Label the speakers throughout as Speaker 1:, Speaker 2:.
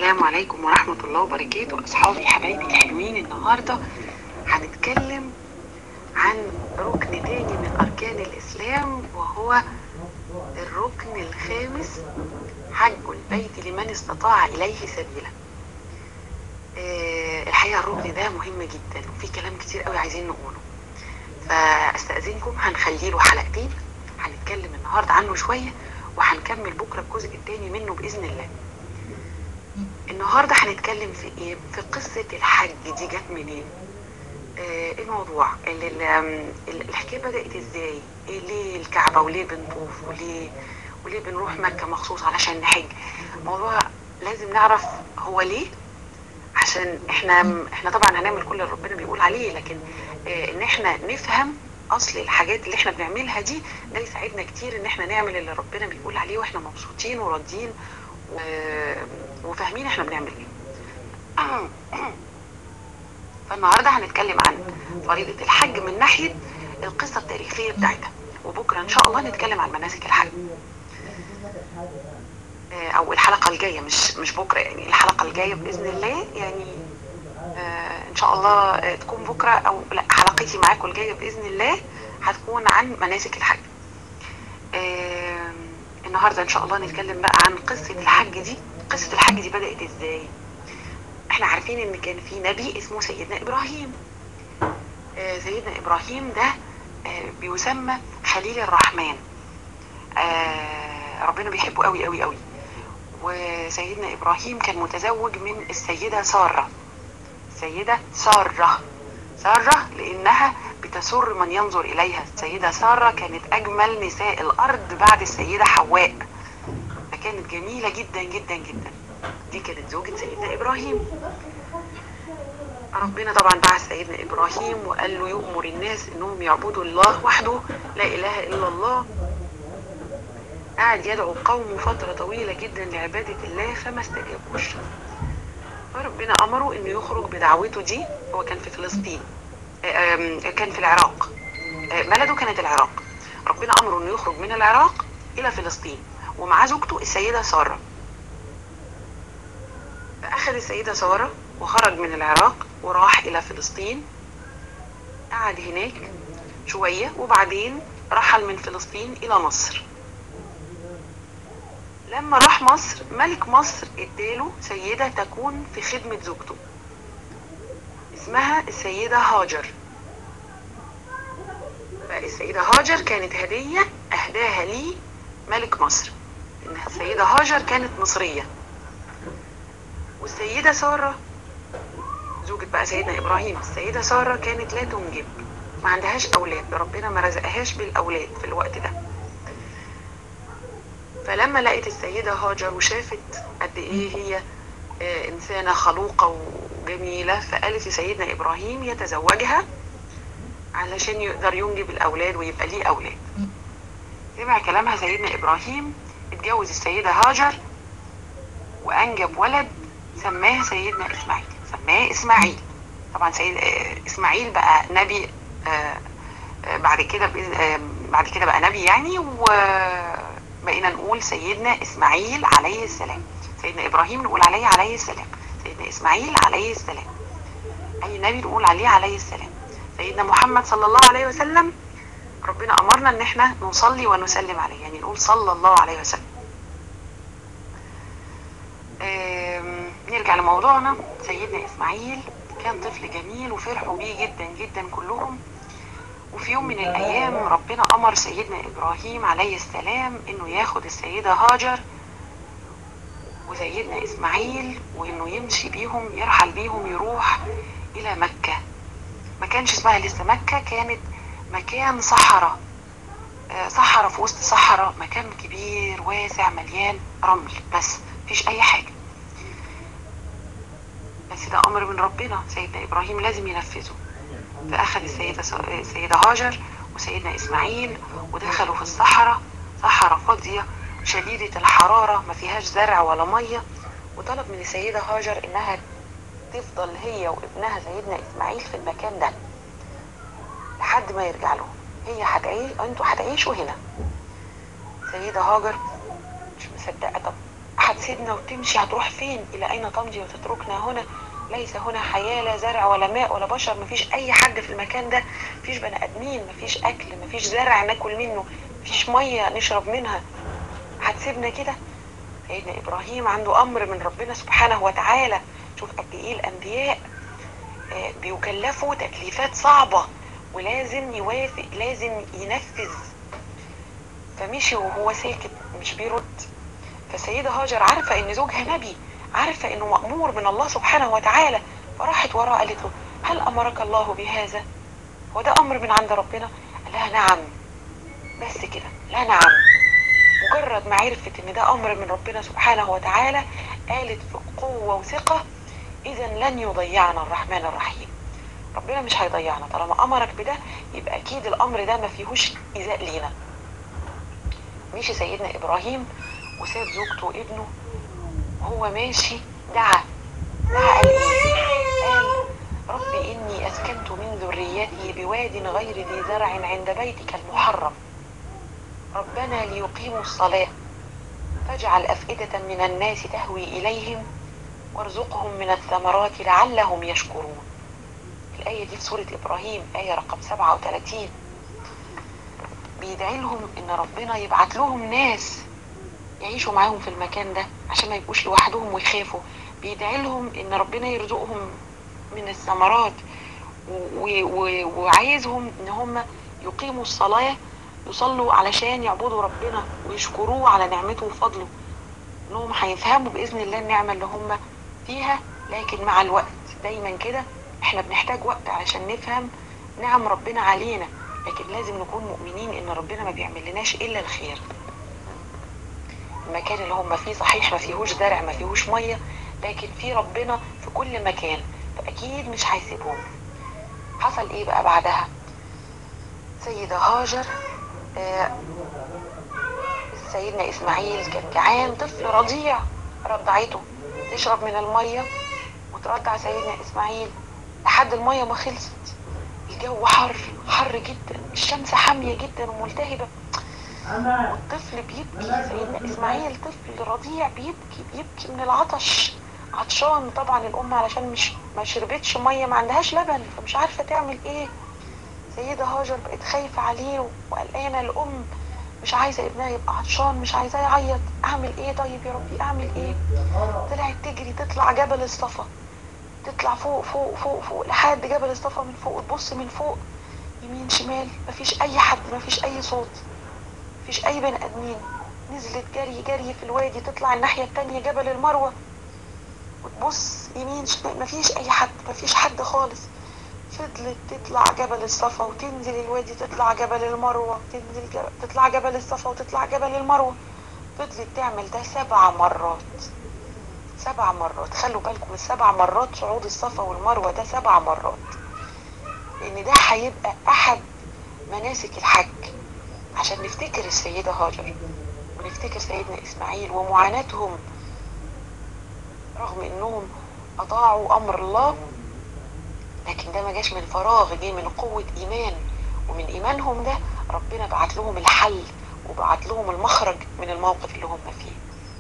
Speaker 1: السلام عليكم ورحمة الله وبركاته أصحابي حبايبي الحلوين النهاردة هنتكلم عن ركن تاني من أركان الإسلام وهو الركن الخامس حج البيت لمن استطاع إليه سبيلا آه، الحقيقة الركن ده مهم جدا وفي كلام كتير قوي عايزين نقوله فاستأذنكم هنخليه له حلقتين هنتكلم النهاردة عنه شوية وهنكمل بكرة الجزء التاني منه بإذن الله النهارده هنتكلم في ايه في قصه الحج دي جت منين آه إيه الموضوع ال- ال- آم، ال- الحكايه بدات ازاي إيه ليه الكعبه وليه بنطوف وليه وليه بنروح مكه مخصوص علشان نحج موضوع لازم نعرف هو ليه عشان احنا احنا طبعا هنعمل كل اللي ربنا بيقول عليه لكن آه ان احنا نفهم اصل الحاجات اللي احنا بنعملها دي ده يساعدنا كتير ان احنا نعمل اللي ربنا بيقول عليه واحنا مبسوطين وراضيين و- وفاهمين احنا بنعمل ايه فالنهارده هنتكلم عن فريضة الحج من ناحية القصة التاريخية بتاعتها وبكرة ان شاء الله نتكلم عن مناسك الحج آه، او الحلقة الجاية مش مش بكرة يعني الحلقة الجاية بإذن الله يعني آه، ان شاء الله آه، تكون بكرة او لا حلقتي معاكم الجاية بإذن الله هتكون عن مناسك الحج آه، النهارده ان شاء الله نتكلم بقى عن قصه الحج دي قصه الحج دي بدات ازاي احنا عارفين ان كان في نبي اسمه سيدنا ابراهيم آه، سيدنا ابراهيم ده آه، بيسمى خليل الرحمن آه، ربنا بيحبه قوي قوي قوي وسيدنا ابراهيم كان متزوج من السيده ساره السيده ساره ساره لانها بتسر من ينظر اليها السيده ساره كانت اجمل نساء الارض بعد السيده حواء فكانت جميله جدا جدا جدا دي كانت زوجة سيدنا ابراهيم ربنا طبعا بعث سيدنا ابراهيم وقال له يؤمر الناس انهم يعبدوا الله وحده لا اله الا الله قعد يدعو قومه فترة طويلة جدا لعبادة الله فما استجابوش فربنا امره انه يخرج بدعوته دي هو كان في فلسطين آم، كان في العراق آه، بلده كانت العراق ربنا امره انه يخرج من العراق الى فلسطين ومعاه زوجته السيده ساره فاخذ السيده ساره وخرج من العراق وراح الى فلسطين قعد هناك شويه وبعدين رحل من فلسطين الى مصر لما راح مصر ملك مصر اداله سيده تكون في خدمه زوجته اسمها السيدة هاجر فالسيدة هاجر كانت هدية أهداها لي ملك مصر إن السيدة هاجر كانت مصرية والسيدة سارة زوجة بقى سيدنا إبراهيم السيدة سارة كانت لا تنجب ما عندهاش أولاد ربنا ما رزقهاش بالأولاد في الوقت ده فلما لقيت السيدة هاجر وشافت قد إيه هي آه، إنسانة خلوقة وجميلة فقالت لسيدنا إبراهيم يتزوجها علشان يقدر ينجب الأولاد ويبقى ليه أولاد سمع كلامها سيدنا إبراهيم اتجوز السيدة هاجر وأنجب ولد سماه سيدنا إسماعيل سماه إسماعيل طبعا سيد آه، إسماعيل بقى نبي آه، آه، بعد كده بإذن- آه، بعد كده بقى نبي يعني وبقينا نقول سيدنا إسماعيل عليه السلام سيدنا إبراهيم نقول عليه عليه السلام سيدنا إسماعيل عليه السلام أي نبي نقول عليه عليه السلام سيدنا محمد صلى الله عليه وسلم ربنا أمرنا إن إحنا نصلي ونسلم عليه يعني نقول صلى الله عليه وسلم آم، نرجع لموضوعنا سيدنا إسماعيل كان طفل جميل وفرحوا بيه جدا جدا كلهم وفي يوم من الأيام ربنا أمر سيدنا إبراهيم عليه السلام إنه ياخد السيدة هاجر وسيدنا إسماعيل وإنه يمشي بيهم يرحل بيهم يروح إلى مكة ما كانش اسمها لسه مكة كانت مكان صحراء آه، صحراء في وسط صحراء مكان كبير واسع مليان رمل بس مفيش أي حاجة بس ده أمر من ربنا سيدنا إبراهيم لازم ينفذه فأخذ السيدة السيدة هاجر وسيدنا إسماعيل ودخلوا في الصحراء صحراء فاضية شديدة الحرارة ما فيهاش زرع ولا مية وطلب من السيدة هاجر إنها تفضل هي وابنها سيدنا إسماعيل في المكان ده لحد ما يرجع لهم هي هتعيش انتوا هتعيشوا هنا سيدة هاجر مش مصدقة طب هتسيبنا وتمشي هتروح فين الى اين تمضي وتتركنا هنا ليس هنا حياة لا زرع ولا ماء ولا بشر مفيش اي حد في المكان ده مفيش بني ادمين مفيش اكل مفيش زرع ناكل منه مفيش مية نشرب منها هتسيبنا كده سيدنا ابراهيم عنده امر من ربنا سبحانه وتعالى شوف قد ايه الانبياء آه، بيكلفوا تكليفات صعبة ولازم يوافق لازم ينفذ فمشي وهو ساكت مش بيرد فالسيدة هاجر عارفة ان زوجها نبي عارفة انه مأمور من الله سبحانه وتعالى فراحت وراه قالت له هل امرك الله بهذا هو ده امر من عند ربنا قال لها نعم بس كده لا نعم مجرد ما عرفت ان ده امر من ربنا سبحانه وتعالى قالت بقوة وثقة اذا لن يضيعنا الرحمن الرحيم ربنا مش هيضيعنا طالما امرك بده يبقى اكيد الامر ده ما فيهوش ايذاء لينا مشي سيدنا ابراهيم وساب زوجته وابنه وهو ماشي دعا دعا قال ايه قال رب اني اسكنت من ذريتي بواد غير ذي زرع عند بيتك المحرم ربنا ليقيموا الصلاة فاجعل أفئدة من الناس تهوي إليهم وارزقهم من الثمرات لعلهم يشكرون الآية دي في سورة إبراهيم آية رقم 37 بيدعي لهم إن ربنا يبعت لهم ناس يعيشوا معاهم في المكان ده عشان ما يبقوش لوحدهم ويخافوا بيدعي لهم إن ربنا يرزقهم من الثمرات و- و- وعايزهم إن هم يقيموا الصلاة يصلوا علشان يعبدوا ربنا ويشكروه على نعمته وفضله انهم هيفهموا باذن الله النعمه اللي هم فيها لكن مع الوقت دايما كده احنا بنحتاج وقت علشان نفهم نعم ربنا علينا لكن لازم نكون مؤمنين ان ربنا ما بيعمل لناش الا الخير المكان اللي هم فيه صحيح ما فيهوش زرع ما فيهوش ميه لكن في ربنا في كل مكان فاكيد مش هيسيبهم حصل ايه بقى بعدها سيدة هاجر آه، سيدنا اسماعيل كان جعان طفل رضيع رضعته تشرب من الميه وترضع سيدنا اسماعيل لحد الميه ما خلصت الجو حر حر جدا الشمس حاميه جدا وملتهبه والطفل بيبكي سيدنا اسماعيل طفل رضيع بيبكي بيبكي من العطش عطشان طبعا الام علشان مش ما شربتش ميه ما عندهاش لبن فمش عارفه تعمل ايه سيدة هاجر بقت خايفة عليه وقلقانة الأم مش عايزة ابنها يبقى عطشان مش عايزاه يعيط أعمل إيه طيب يا ربي أعمل إيه طلعت تجري تطلع جبل الصفا تطلع فوق فوق فوق فوق لحد جبل الصفا من فوق تبص من فوق يمين شمال مفيش أي حد مفيش أي صوت مفيش أي بني آدمين نزلت جري جري في الوادي تطلع الناحية التانية جبل المروة وتبص يمين شمال مفيش أي حد مفيش حد خالص فضلت تطلع جبل الصفا وتنزل الوادي تطلع جبل المروة تنزل جبل تطلع جبل الصفا وتطلع جبل المروة فضلت تعمل ده سبع مرات سبع مرات خلوا بالكم السبع مرات صعود الصفا والمروة ده سبع مرات لأن ده هيبقى أحد مناسك الحج عشان نفتكر السيدة هاجر ونفتكر سيدنا إسماعيل ومعاناتهم رغم إنهم أطاعوا أمر الله لكن ده ما جاش من فراغ جه من قوة إيمان ومن إيمانهم ده ربنا بعت لهم الحل وبعت لهم المخرج من الموقف اللي هم فيه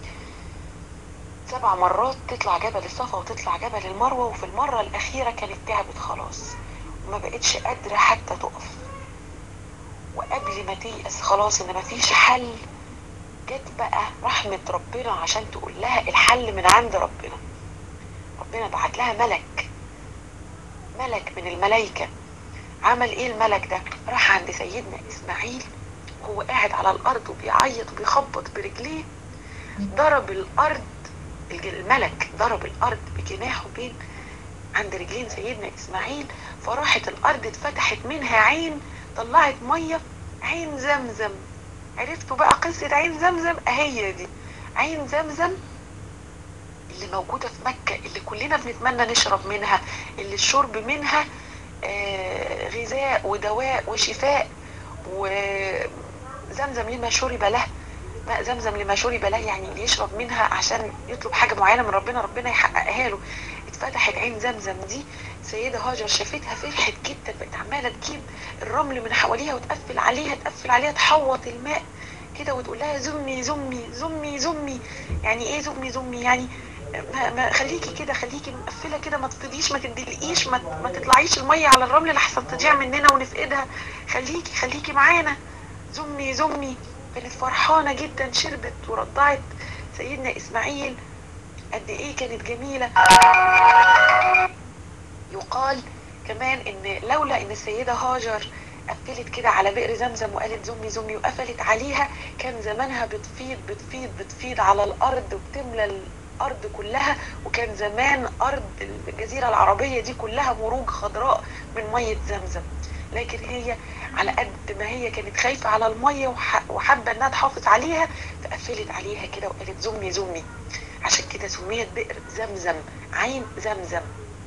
Speaker 1: سبع مرات تطلع جبل الصفا وتطلع جبل المروة وفي المرة الأخيرة كانت تعبت خلاص وما بقتش قادرة حتى تقف وقبل ما تيأس خلاص إن مفيش حل جت بقى رحمة ربنا عشان تقول لها الحل من عند ربنا ربنا بعت لها ملك ملك من الملائكة عمل ايه الملك ده راح عند سيدنا اسماعيل وهو قاعد على الارض وبيعيط وبيخبط برجليه ضرب الارض الج- الملك ضرب الارض بجناحه بين عند رجلين سيدنا اسماعيل فراحت الارض اتفتحت منها عين طلعت ميه عين زمزم عرفتوا بقى قصة عين زمزم اهي دي عين زمزم اللي موجودة في مكة اللي كلنا بنتمنى نشرب منها اللي الشرب منها آه، غذاء ودواء وشفاء وزمزم لما شرب له ماء زمزم لما شرب له يعني اللي يشرب منها عشان يطلب حاجة معينة من ربنا ربنا يحققها له اتفتحت عين زمزم دي سيدة هاجر شافتها فرحت جدا بقت عمالة تجيب الرمل من حواليها وتقفل عليها تقفل عليها تحوط الماء كده وتقول لها زمي زمي زمي زمي يعني ايه زمي زمي يعني ما, ما خليكي كده خليكي مقفله كده ما تفضيش ما تدلقيش ما, ما تطلعيش الميه على الرمل لحسن تضيع مننا ونفقدها خليكي خليكي معانا زمي زمي كانت فرحانه جدا شربت ورضعت سيدنا اسماعيل قد ايه كانت جميله يقال كمان ان لولا ان السيده هاجر قفلت كده على بئر زمزم وقالت زمي زمي وقفلت عليها كان زمانها بتفيض بتفيض بتفيض على الارض وبتملى الارض كلها وكان زمان ارض الجزيره العربيه دي كلها مروج خضراء من ميه زمزم لكن هي على قد ما هي كانت خايفه على الميه وحابه انها تحافظ عليها فقفلت عليها كده وقالت زمي زمي عشان كده سميت بئر زمزم عين زمزم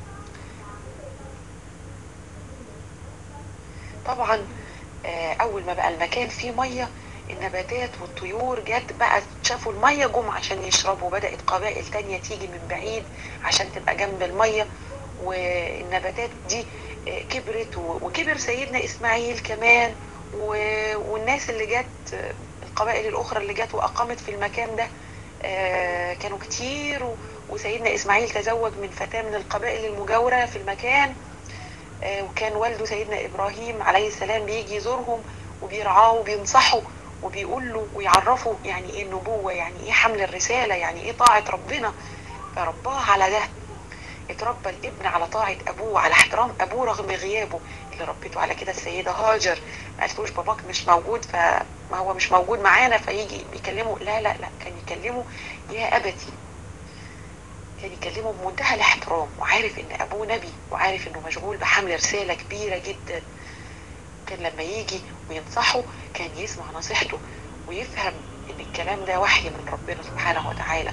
Speaker 1: طبعا اول ما بقى المكان فيه ميه النباتات والطيور جت بقى شافوا الميه جم عشان يشربوا بدات قبائل تانية تيجي من بعيد عشان تبقى جنب الميه والنباتات دي كبرت وكبر سيدنا اسماعيل كمان والناس اللي جت القبائل الاخرى اللي جت واقامت في المكان ده كانوا كتير وسيدنا اسماعيل تزوج من فتاه من القبائل المجاوره في المكان وكان والده سيدنا ابراهيم عليه السلام بيجي يزورهم وبيرعاه وبينصحه وبيقول له ويعرفه يعني ايه النبوه يعني ايه حمل الرساله يعني ايه طاعه ربنا فرباه على ده اتربى الابن على طاعة أبوه على احترام أبوه رغم غيابه اللي ربيته على كده السيدة هاجر ما قالتلوش باباك مش موجود فما هو مش موجود معانا فيجي بيكلمه لا لا لا كان يكلمه يا أبتي كان يكلمه بمنتهى الاحترام وعارف ان ابوه نبي وعارف انه مشغول بحمل رسالة كبيرة جدا كان لما يجي وينصحه كان يسمع نصيحته ويفهم ان الكلام ده وحي من ربنا سبحانه وتعالى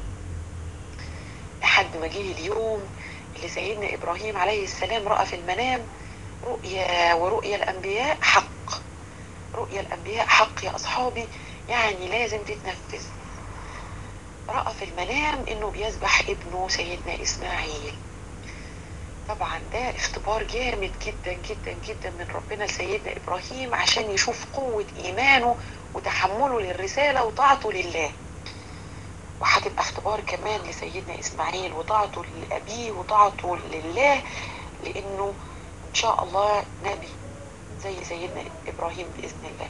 Speaker 1: لحد ما جه اليوم اللي سيدنا ابراهيم عليه السلام راى في المنام رؤيا ورؤيا الانبياء حق رؤيا الانبياء حق يا اصحابي يعني لازم تتنفذ راى في المنام انه بيذبح ابنه سيدنا اسماعيل طبعا ده اختبار جامد جدا جدا جدا من ربنا لسيدنا ابراهيم عشان يشوف قوه ايمانه وتحمله للرساله وطاعته لله وهتبقى اختبار كمان لسيدنا اسماعيل وطاعته لابيه وطاعته لله لانه ان شاء الله نبي زي سيدنا ابراهيم باذن الله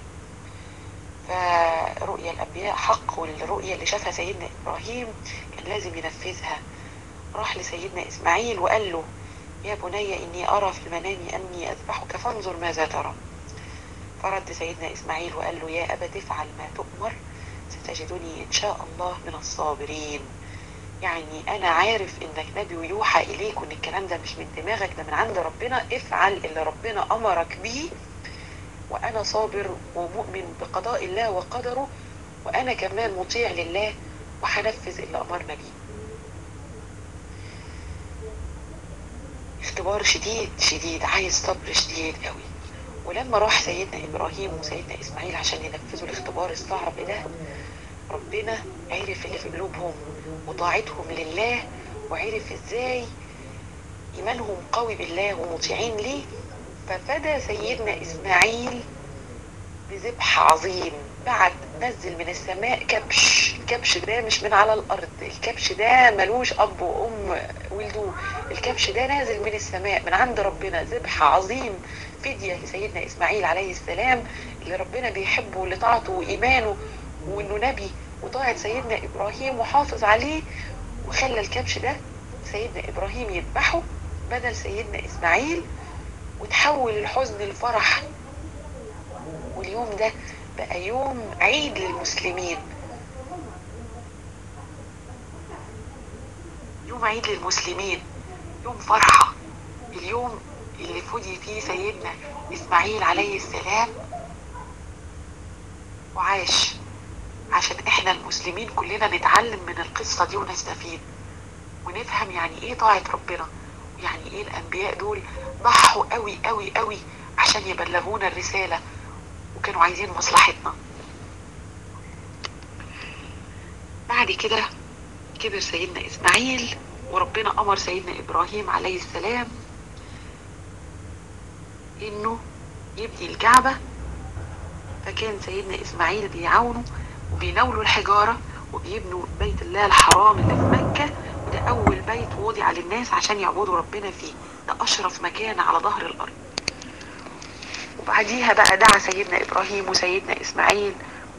Speaker 1: فرؤيا الانبياء حق والرؤيا اللي شافها سيدنا ابراهيم كان لازم ينفذها راح لسيدنا اسماعيل وقال له يا بني اني ارى في المنام اني اذبحك فانظر ماذا ترى فرد سيدنا اسماعيل وقال له يا ابت افعل ما تؤمر ستجدني ان شاء الله من الصابرين يعني انا عارف انك نبي ويوحى اليك وان الكلام ده مش من دماغك ده من عند ربنا افعل اللي ربنا امرك بيه وانا صابر ومؤمن بقضاء الله وقدره وانا كمان مطيع لله وهنفذ اللي امرنا بيه اختبار شديد شديد عايز صبر شديد قوي ولما راح سيدنا ابراهيم وسيدنا اسماعيل عشان ينفذوا الاختبار الصعب ده ربنا عرف اللي في قلوبهم وطاعتهم لله وعرف ازاي ايمانهم قوي بالله ومطيعين ليه ففدى سيدنا اسماعيل بذبح عظيم بعد نزل من السماء كبش الكبش ده مش من على الارض الكبش ده ملوش اب وام ولدوه الكبش ده نازل من السماء من عند ربنا ذبح عظيم فدية لسيدنا اسماعيل عليه السلام اللي ربنا بيحبه لطاعته وايمانه وانه نبي وطاعة سيدنا ابراهيم وحافظ عليه وخلى الكبش ده سيدنا ابراهيم يذبحه بدل سيدنا اسماعيل وتحول الحزن لفرح واليوم ده بقى يوم عيد للمسلمين يوم عيد للمسلمين يوم فرحة اليوم اللي فدي فيه سيدنا اسماعيل عليه السلام وعاش عشان احنا المسلمين كلنا نتعلم من القصة دي ونستفيد ونفهم يعني ايه طاعة ربنا يعني ايه الانبياء دول ضحوا قوي قوي قوي عشان يبلغونا الرسالة وكانوا عايزين مصلحتنا بعد كده كبر سيدنا اسماعيل وربنا امر سيدنا ابراهيم عليه السلام انه يبني الكعبة فكان سيدنا إسماعيل بيعاونوا وبيناولوا الحجارة وبيبنوا بيت الله الحرام اللي في مكة وده أول بيت وضع للناس عشان يعبدوا ربنا فيه ده أشرف مكان على ظهر الأرض وبعديها بقى دعا سيدنا إبراهيم وسيدنا إسماعيل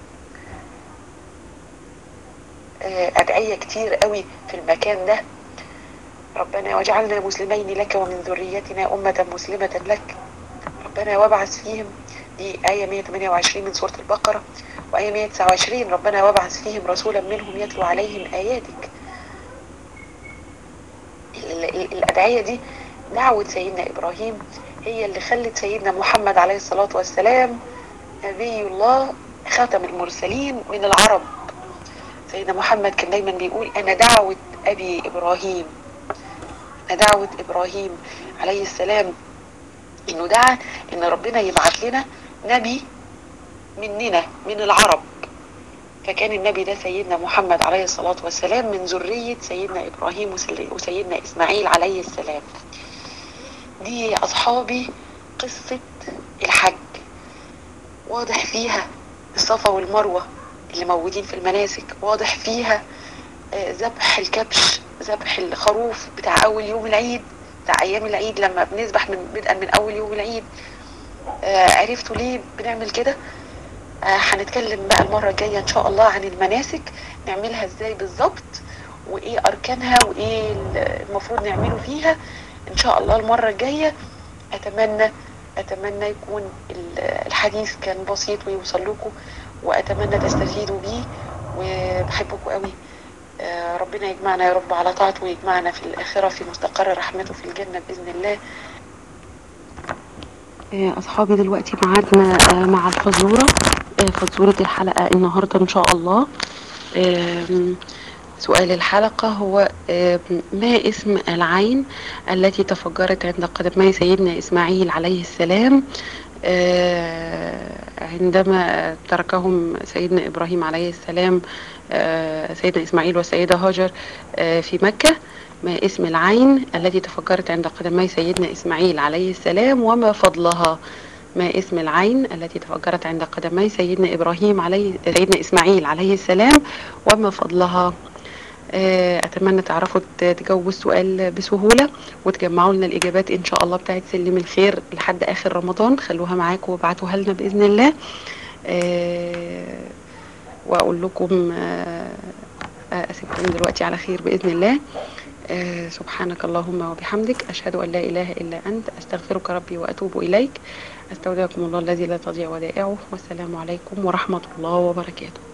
Speaker 1: أدعية كتير قوي في المكان ده ربنا واجعلنا مسلمين لك ومن ذريتنا أمة مسلمة لك ربنا وابعث فيهم دي آية 128 من سورة البقرة وآية 129 ربنا وابعث فيهم رسولا منهم يتلو عليهم آياتك الأدعية دي دعوة سيدنا إبراهيم هي اللي خلت سيدنا محمد عليه الصلاة والسلام نبي الله خاتم المرسلين من العرب سيدنا محمد كان دايما بيقول أنا دعوة أبي إبراهيم أنا دعوة إبراهيم عليه السلام إنه دعا إن ربنا يبعث لنا نبي مننا من العرب فكان النبي ده سيدنا محمد عليه الصلاة والسلام من ذرية سيدنا إبراهيم وسيدنا إسماعيل عليه السلام دي أصحابي قصة الحج واضح فيها الصفا والمروة اللي موجودين في المناسك واضح فيها ذبح الكبش ذبح الخروف بتاع أول يوم العيد بتاع أيام العيد لما بنذبح من بدءا من أول يوم العيد عرفتوا ليه بنعمل كده هنتكلم بقى المرة الجاية إن شاء الله عن المناسك نعملها إزاي بالظبط وإيه أركانها وإيه المفروض نعمله فيها إن شاء الله المرة الجاية أتمنى أتمنى يكون الحديث كان بسيط ويوصل لكم وأتمنى تستفيدوا بيه وبحبكم قوي ربنا يجمعنا يا رب على طاعته ويجمعنا في الآخرة في مستقر رحمته في الجنة بإذن الله
Speaker 2: أصحابي دلوقتي معادنا مع الفزورة فزورة الحلقة النهاردة إن شاء الله سؤال الحلقة هو ما اسم العين التي تفجرت عند قدمي سيدنا إسماعيل عليه السلام عندما تركهم سيدنا إبراهيم عليه السلام سيدنا إسماعيل والسيدة هاجر في مكة ما اسم العين التي تفجرت عند قدمي سيدنا إسماعيل عليه السلام وما فضلها ما اسم العين التي تفجرت عند قدمي سيدنا إبراهيم عليه سيدنا إسماعيل عليه السلام وما فضلها أتمنى تعرفوا تجاوبوا السؤال بسهولة وتجمعوا لنا الإجابات إن شاء الله بتاعت سلم الخير لحد آخر رمضان خلوها معاكم وابعتوها لنا بإذن الله وأقول لكم أسيبكم دلوقتي على خير بإذن الله سبحانك اللهم وبحمدك أشهد أن لا إله إلا أنت أستغفرك ربي وأتوب إليك أستودعكم الله الذي لا تضيع ودائعه والسلام عليكم ورحمة الله وبركاته